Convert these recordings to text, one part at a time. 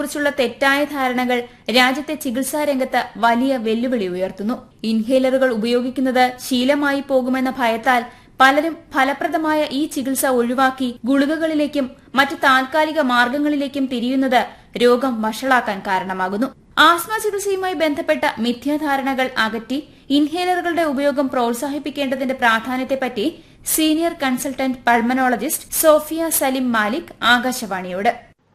കുറിച്ചുള്ള തെറ്റായ ധാരണകൾ രാജ്യത്തെ ചികിത്സാ രംഗത്ത് വലിയ വെല്ലുവിളി ഉയർത്തുന്നു ഇൻഹേലറുകൾ ഉപയോഗിക്കുന്നത് ശീലമായി പോകുമെന്ന ഭയത്താൽ പലരും ഫലപ്രദമായ ഈ ചികിത്സ ഒഴിവാക്കി ഗുളികകളിലേക്കും മറ്റ് താൽക്കാലിക മാർഗങ്ങളിലേക്കും തിരിയുന്നത് രോഗം വഷളാക്കാൻ കാരണമാകുന്നു ആസ്മ ചികിത്സയുമായി ബന്ധപ്പെട്ട മിഥ്യാധാരണകൾ അകറ്റി ഇൻഹേലറുകളുടെ ഉപയോഗം പ്രോത്സാഹിപ്പിക്കേണ്ടതിന്റെ പ്രാധാന്യത്തെപ്പറ്റി senior consultant pulmonologist Sofia Salim Malik ആകാശവാണിയോട്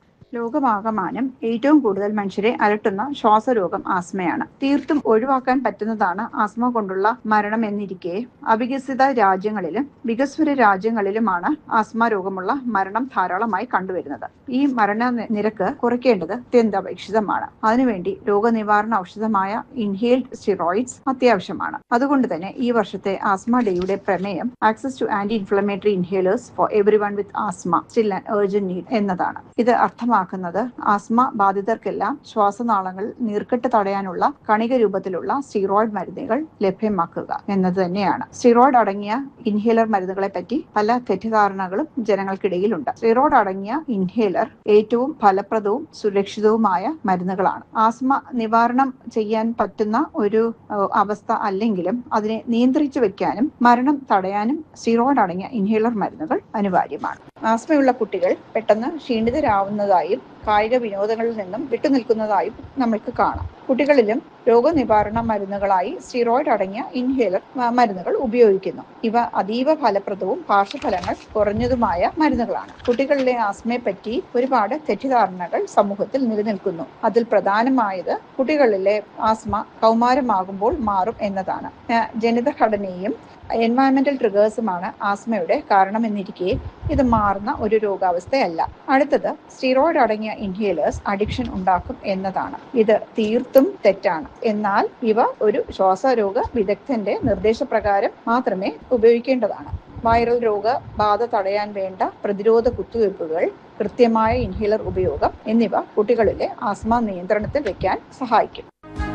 ലോകമാകമാനം ഏറ്റവും കൂടുതൽ മനുഷ്യരെ അലട്ടുന്ന ശ്വാസരോഗം ആസ്മയാണ് തീർത്തും ഒഴിവാക്കാൻ പറ്റുന്നതാണ് ആസ്മ കൊണ്ടുള്ള മരണം എന്നിരിക്കെ അവികസിത രാജ്യങ്ങളിലും വികസ്വര രാജ്യങ്ങളിലുമാണ് ആസ്മ രോഗമുള്ള മരണം ധാരാളമായി കണ്ടുവരുന്നത് ഈ മരണ നി- നിരക്ക് കുറയ്ക്കേണ്ടത് അത്യന്താപേക്ഷിതമാണ് അതിനുവേണ്ടി രോഗനിവാരണ ഔഷധമായ ഇൻഹേൽഡ് സ്റ്റിറോയിഡ്സ് അത്യാവശ്യമാണ് അതുകൊണ്ട് തന്നെ ഈ വർഷത്തെ ആസ്മ ഡേയുടെ പ്രമേയം access to anti inflammatory inhalers for every one with asthma still and urgent need എന്നതാണ് ഇത് അർത്ഥമാക്കുന്നത് ആസ്മ ബാധിതർക്കെല്ലാം ശ്വാസനാളങ്ങൾ നീർക്കെട്ട് തടയാനുള്ള കണിക രൂപത്തിലുള്ള സ്റ്റീറോയിഡ് മരുന്നുകൾ ലഭ്യമാക്കുക എന്നത് തന്നെയാണ് സ്റ്റീറോയിഡ് അടങ്ങിയ ഇൻഹേലർ മരുന്നുകളെ പറ്റി പല തെറ്റിദ്ധാരണകളും ജനങ്ങൾക്കിടയിലുണ്ട് സ്റ്റീറോയിഡ് അടങ്ങിയ ഇൻഹേലർ ഏറ്റവും ഫലപ്രദവും സുരക്ഷിതവുമായ മരുന്നുകളാണ് ആസ്മ നിവാരണം ചെയ്യാൻ പറ്റുന്ന ഒരു ഏഹ്, അവസ്ഥ അല്ലെങ്കിലും അതിനെ നിയന്ത്രിച്ചു വെക്കാനും മരണം തടയാനും സ്റ്റീറോയിഡ് അടങ്ങിയ ഇൻഹേലർ മരുന്നുകൾ അനിവാര്യമാണ് ആസ്മയുള്ള കുട്ടികൾ പെട്ടെന്ന് ക്ഷീണിതരാവുന്നതായും കായിക വിനോദങ്ങളിൽ നിന്നും വിട്ടുനിൽക്കുന്നതായും നമ്മൾക്ക് കാണാം കുട്ടികളിലും രോഗനിവാരണ മരുന്നുകളായി സ്റ്റീറോയിഡ് അടങ്ങിയ ഇൻഹേലർ മ- മരുന്നുകൾ ഉപയോഗിക്കുന്നു ഇവ അതീവ ഫലപ്രദവും പാർശ്വഫലങ്ങൾ കുറഞ്ഞതുമായ മരുന്നുകളാണ് കുട്ടികളിലെ ആസ്മയെ പറ്റി ഒരുപാട് തെറ്റിദ്ധാരണകൾ സമൂഹത്തിൽ നിലനിൽക്കുന്നു അതിൽ പ്രധാനമായത് കുട്ടികളിലെ ആസ്മ കൗമാരമാകുമ്പോൾ മാറും എന്നതാണ് ഏഹ് ജനിതഘടനയും എൻവയറമെന്റൽ ട്രിഗേഴ്സുമാണ് ആസ്മയുടെ കാരണമെന്നിരിക്കെ ഇത് മാറുന്ന ഒരു രോഗാവസ്ഥയല്ല അടുത്തത് സ്റ്റീറോയിഡ് അടങ്ങിയ ഇൻഹേലേഴ്സ് അഡിക്ഷൻ ഉണ്ടാക്കും എന്നതാണ് ഇത് തീർത്തും തെറ്റാണ് എന്നാൽ ഇവ ഒരു ശ്വാസരോഗ വിദഗ്ധന്റെ നിർദ്ദേശപ്രകാരം മാത്രമേ ഉപയോഗിക്കേണ്ടതാണ് വൈറൽ രോഗ ബാധ തടയാൻ വേണ്ട പ്രതിരോധ കുത്തിവയ്പ്പുകൾ കൃത്യമായ ഇൻഹേലർ ഉപയോഗം എന്നിവ കുട്ടികളിലെ ആസ്മ നിയന്ത്രണത്തിൽ വെക്കാൻ സഹായിക്കും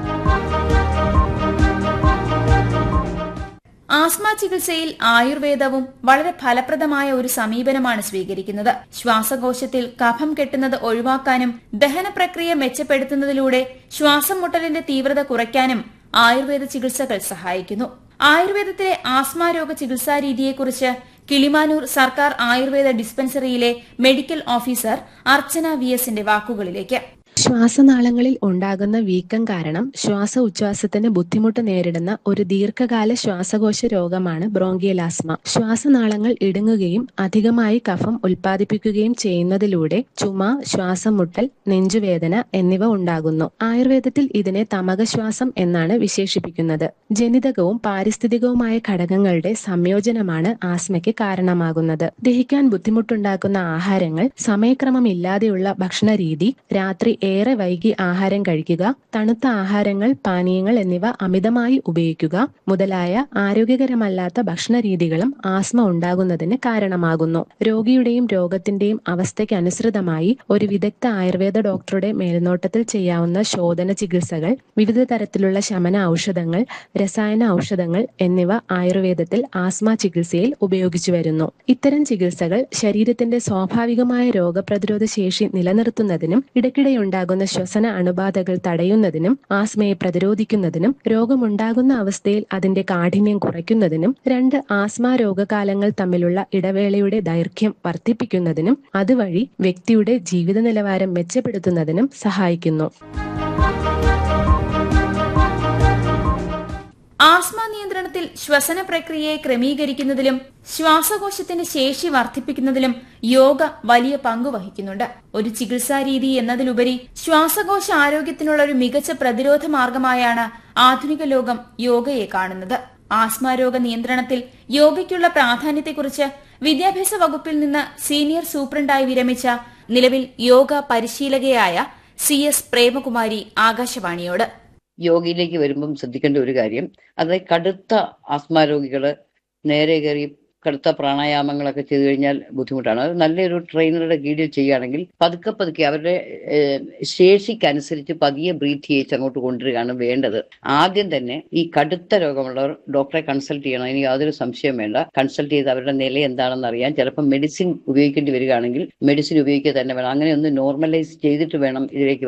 ആസ്മ ചികിത്സയിൽ ആയുർവേദവും വളരെ ഫലപ്രദമായ ഒരു സമീപനമാണ് സ്വീകരിക്കുന്നത് ശ്വാസകോശത്തിൽ കഫം കെട്ടുന്നത് ഒഴിവാക്കാനും ദഹന പ്രക്രിയ മെച്ചപ്പെടുത്തുന്നതിലൂടെ ശ്വാസം മുട്ടലിന്റെ തീവ്രത കുറയ്ക്കാനും ആയുർവേദ ചികിത്സകൾ സഹായിക്കുന്നു ആയുർവേദത്തിലെ ആസ്മ രോഗ ചികിത്സാ രീതിയെക്കുറിച്ച് കിളിമാനൂർ സർക്കാർ ആയുർവേദ ഡിസ്പെൻസറിയിലെ മെഡിക്കൽ ഓഫീസർ അർച്ചന വി എസിന്റെ വാക്കുകളിലേക്ക് ശ്വാസനാളങ്ങളിൽ ഉണ്ടാകുന്ന വീക്കം കാരണം ശ്വാസ ഉച്ഛ്വാസത്തിന് ബുദ്ധിമുട്ട് നേരിടുന്ന ഒരു ദീർഘകാല ശ്വാസകോശ രോഗമാണ് ബ്രോങ്കിയൽ ആസ്മ ശ്വാസനാളങ്ങൾ ഇടുങ്ങുകയും അധികമായി കഫം ഉൽപ്പാദിപ്പിക്കുകയും ചെയ്യുന്നതിലൂടെ ചുമ ശ്വാസം മുട്ടൽ നെഞ്ചുവേദന എന്നിവ ഉണ്ടാകുന്നു ആയുർവേദത്തിൽ ഇതിനെ തമകശ്വാസം എന്നാണ് വിശേഷിപ്പിക്കുന്നത് ജനിതകവും പാരിസ്ഥിതികവുമായ ഘടകങ്ങളുടെ സംയോജനമാണ് ആസ്മയ്ക്ക് കാരണമാകുന്നത് ദഹിക്കാൻ ബുദ്ധിമുട്ടുണ്ടാക്കുന്ന ആഹാരങ്ങൾ സമയക്രമമില്ലാതെയുള്ള ഭക്ഷണ രീതി രാത്രി ഏറെ വൈകി ആഹാരം കഴിക്കുക തണുത്ത ആഹാരങ്ങൾ പാനീയങ്ങൾ എന്നിവ അമിതമായി ഉപയോഗിക്കുക മുതലായ ആരോഗ്യകരമല്ലാത്ത ഭക്ഷണ രീതികളും ആസ്മ ഉണ്ടാകുന്നതിന് കാരണമാകുന്നു രോഗിയുടെയും രോഗത്തിന്റെയും അവസ്ഥയ്ക്ക് അനുസൃതമായി ഒരു വിദഗ്ധ ആയുർവേദ ഡോക്ടറുടെ മേൽനോട്ടത്തിൽ ചെയ്യാവുന്ന ശോധന ചികിത്സകൾ വിവിധ തരത്തിലുള്ള ശമന ഔഷധങ്ങൾ രസായന ഔഷധങ്ങൾ എന്നിവ ആയുർവേദത്തിൽ ആസ്മ ചികിത്സയിൽ ഉപയോഗിച്ചു വരുന്നു ഇത്തരം ചികിത്സകൾ ശരീരത്തിന്റെ സ്വാഭാവികമായ രോഗപ്രതിരോധ ശേഷി നിലനിർത്തുന്നതിനും ഇടയ്ക്കിടെയുണ്ടാകുന്ന ശ്വസന അണുബാധകൾ തടയുന്നതിനും ആസ്മയെ പ്രതിരോധിക്കുന്നതിനും രോഗമുണ്ടാകുന്ന അവസ്ഥയിൽ അതിന്റെ കാഠിന്യം കുറയ്ക്കുന്നതിനും രണ്ട് ആസ്മ രോഗകാലങ്ങൾ തമ്മിലുള്ള ഇടവേളയുടെ ദൈർഘ്യം വർദ്ധിപ്പിക്കുന്നതിനും അതുവഴി വ്യക്തിയുടെ ജീവിത നിലവാരം മെച്ചപ്പെടുത്തുന്നതിനും സഹായിക്കുന്നു ആസ്മ നിയന്ത്രണത്തിൽ ശ്വസന പ്രക്രിയയെ ക്രമീകരിക്കുന്നതിലും ശ്വാസകോശത്തിന്റെ ശേഷി വർദ്ധിപ്പിക്കുന്നതിലും യോഗ വലിയ പങ്ക് വഹിക്കുന്നുണ്ട് ഒരു ചികിത്സാ രീതി എന്നതിലുപരി ശ്വാസകോശ ആരോഗ്യത്തിനുള്ള ഒരു മികച്ച പ്രതിരോധ മാർഗമായാണ് ആധുനിക ലോകം യോഗയെ കാണുന്നത് ആസ്മ രോഗ നിയന്ത്രണത്തിൽ യോഗയ്ക്കുള്ള പ്രാധാന്യത്തെക്കുറിച്ച് വിദ്യാഭ്യാസ വകുപ്പിൽ നിന്ന് സീനിയർ സൂപ്രണ്ടായി വിരമിച്ച നിലവിൽ യോഗ പരിശീലകയായ സി എസ് പ്രേമകുമാരി ആകാശവാണിയോട് യോഗയിലേക്ക് വരുമ്പം ശ്രദ്ധിക്കേണ്ട ഒരു കാര്യം അത് കടുത്ത ആസ്മ രോഗികള് നേരെ കയറി കടുത്ത പ്രാണായാമങ്ങളൊക്കെ ചെയ്തു കഴിഞ്ഞാൽ ബുദ്ധിമുട്ടാണ് അത് നല്ലൊരു ട്രെയിനറുടെ കീഴിൽ ചെയ്യുകയാണെങ്കിൽ പതുക്കെ പതുക്കെ അവരുടെ ഏഹ്, ശേഷിക്കനുസരിച്ച് പതിയെ ബ്രീത്ത് ചെയ്യിച്ച് അങ്ങോട്ട് കൊണ്ടുവരികയാണ് വേണ്ടത് ആദ്യം തന്നെ ഈ കടുത്ത രോഗമുള്ളവർ ഡോക്ടറെ കൺസൾട്ട് ചെയ്യണം ഇനി യാതൊരു സംശയം വേണ്ട കൺസൾട്ട് ചെയ്ത് അവരുടെ നില എന്താണെന്ന് അറിയാൻ ചിലപ്പോൾ മെഡിസിൻ ഉപയോഗിക്കേണ്ടി വരികയാണെങ്കിൽ മെഡിസിൻ ഉപയോഗിക്കുക തന്നെ വേണം അങ്ങനെ ഒന്ന് നോർമലൈസ് ചെയ്തിട്ട് വേണം ഇതിലേക്ക്